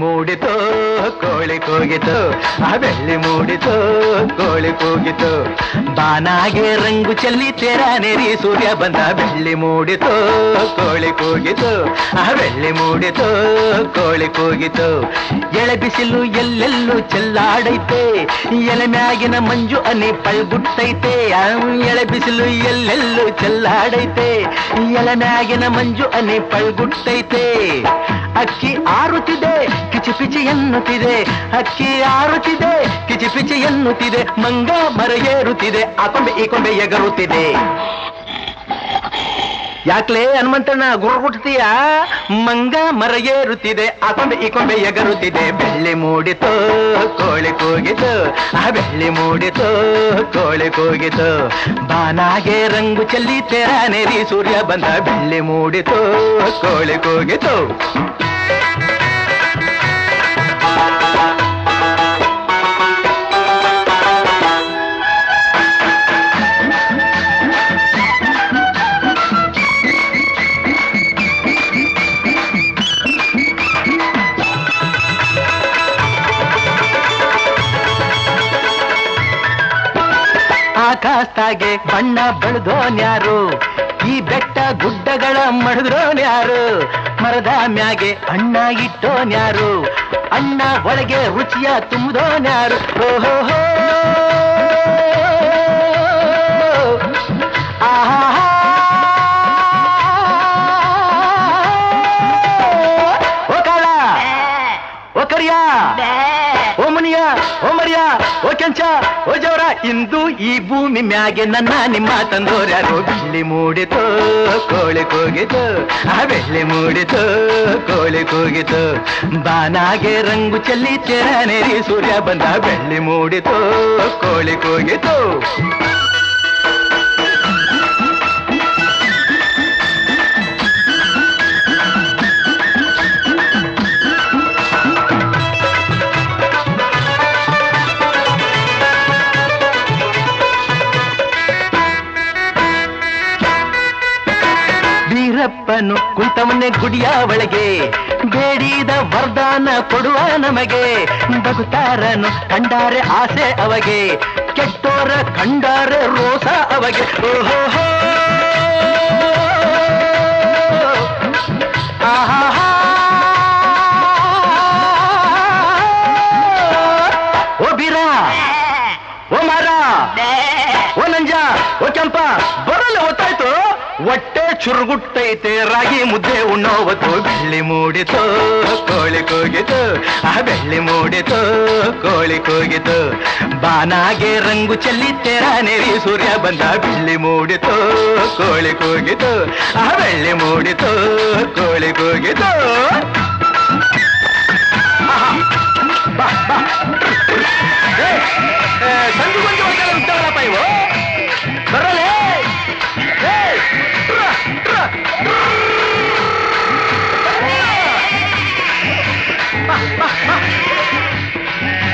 ಮೂಡಿತು ಕೋಳಿ ಕೂಗಿತು ಆ ಬೆಳ್ಳಿ ಮೂಡಿತು ಕೋಳಿ ಕೂಗಿತು ಬಾನಾಗೆ ರಂಗು ಚೆಲ್ಲಿ ತೆರ ನೆರಿ ಸೂರ್ಯ ಬಂದ ಬೆಳ್ಳಿ ಮೂಡಿತು ಕೋಳಿ ಕೂಗಿತು ಆ ಬೆಳ್ಳಿ ಮೂಡಿತು ಕೋಳಿ ಕೂಗಿತು ಎಳೆ ಬಿಸಿಲು ಎಲ್ಲೆಲ್ಲೂ ಚೆಲ್ಲಾಡೈತೆ ಎಲೆ ಮ್ಯಾಗಿನ ಮಂಜು ಅನಿ ಪಳ್ಗುಟ್ಟೈತೆ ಆ ಎಳೆ ಬಿಸಿಲು ಎಲ್ಲೆಲ್ಲೂ ಚೆಲ್ಲಾಡೈತೆ ಎಲೆ ಮ್ಯಾಗಿನ ಮಂಜು ಅನಿ ಪಳ್ಗುಟ್ಟೈತೆ ಅಕ್ಕಿ ಆರುತ್ತಿದೆ ಕಿಚಿ ಪಿಚಿ ಎನ್ನುತ್ತಿದೆ ಅಕ್ಕಿ ಆರುತ್ತಿದೆ ಕಿಚಿ ಪಿಚಿ ಎನ್ನುತ್ತಿದೆ ಮಂಗ ಮರ ಏರುತ್ತಿದೆ ಆ ಕೊಂಬೆ ಈ ಕೊಂಬೆ ಎಗರುತ್ತಿದೆ ಯಾಕ್ಲೆ ಹನುಮಂತಣ್ಣ ಗುರುಗುಟ್ತೀಯ ಮಂಗ ಮರ ಏರುತ್ತಿದೆ ಆ ಕೊಂಬೆ ಈ ಕೊಂಬೆ ಎಗರುತ್ತಿದೆ ಬೆಳ್ಳಿ ಮೂಡಿತು ಕೋಳಿ ಕೂಗಿತು ಆ ಬೆಳ್ಳಿ ಮೂಡಿತು ಕೋಳಿ ಕೂಗಿತು ಬಾನಾಗೆ ರಂಗು ಚೆಲ್ಲಿ ತೆರ ನೆರಿ ಸೂರ್ಯ ಬಂದ ಬೆಳ್ಳಿ ಮೂಡಿತು ಕೋಳಿ ಕೂಗಿತು ಆಕಾಶದಾಗೆ ಬಣ್ಣ ಬಳ್ದೋನ್ಯಾರು ಈ ಬೆಟ್ಟ ಗುಡ್ಡಗಳ ಮಡದ್ರೋನ್ಯಾರು ಮರದ ಮ್ಯಾಗೆ ಅಣ್ಣ ಇಟ್ಟೋನ್ಯಾರು ಅಣ್ಣ ಒಳಗೆ ರುಚಿಯ ತುಂಬಿದೋನ್ಯಾರು ಓಹೋ ಓ ಕಾಳ ಓ ಕರಿಯ ಓ ಮುನಿಯ ಓ ಮರಿಯ ಓ ಕೆಂಚ ಓ ಜವರ ಇಂದು ಈ ಭೂಮಿ ಮ್ಯಾಗೆ ನನ್ನ ನಿಮ್ಮ ತಂದೋರ್ಯಾರು ಬೆಳ್ಳಿ ಮೂಡಿತು ಕೋಳಿ ಕೂಗಿತು ಆ ಬೆಳ್ಳಿ ಮೂಡಿತು ಕೋಳಿ ಕೂಗಿತು ಬಾನಾಗೆ ರಂಗು ಚೆಲ್ಲಿ ತೆರ ನೆರಿ ಸೂರ್ಯ ಬಂದ ಬೆಳ್ಳಿ ಮೂಡಿತು ಕೋಳಿ ಕೂಗಿತು ವೀರಪ್ಪನು ಕುಂತವನ್ನೇ ಗುಡಿಯ ಒಳಗೆ ಬೇಡಿದ ವರದಾನ ಕೊಡುವ ನಮಗೆ ಬಗುತ್ತಾರನು ಕಂಡಾರೆ ಆಸೆ ಅವಗೆ ಕೆಟ್ಟೋರ ಕಂಡಾರೆ ರೋಸ ಅವಗೆ ಓಹೋ ಓ ಬೀರ ಓ ಮಾರ ಓ ನಂಜ ಓ ಕೆಂಪ ಬರಲ್ಲ ಗೊತ್ತಾಯ್ತು ಹೊಟ್ಟೆ ಚುರುಗುಟ್ಟೈತೆ ರಾಗಿ ಮುದ್ದೆ ಉಣ್ಣೋವತ್ತು ಬೆಳ್ಳಿ ಮೂಡಿತು ಕೋಳಿ ಕೂಗಿತು ಆ ಬೆಳ್ಳಿ ಮೂಡಿತು ಕೋಳಿ ಕೂಗಿತು ಬಾನಾಗೆ ರಂಗು ಚೆಲ್ಲಿ ತೆರ ನೆರಿ ಸೂರ್ಯ ಬಂದ ಬೆಳ್ಳಿ ಮೂಡಿತು ಕೋಳಿ ಕೂಗಿತು ಆ ಬೆಳ್ಳಿ ಮೂಡಿತು ಕೋಳಿ ಕೂಗಿತು ಆಹಾ. ಬಾ ಬಾ ಏ, ಏ, ಸಂಜು ಮಂಜು ಹೋಟೆಲ್ ಉಂಟವಲ್ಲಪ್ಪ ಇವು ಬರಲೇ ಏ, ಟ್ರ, ಟ್ರ, ಬಾ, ಬಾ, ಬಾ.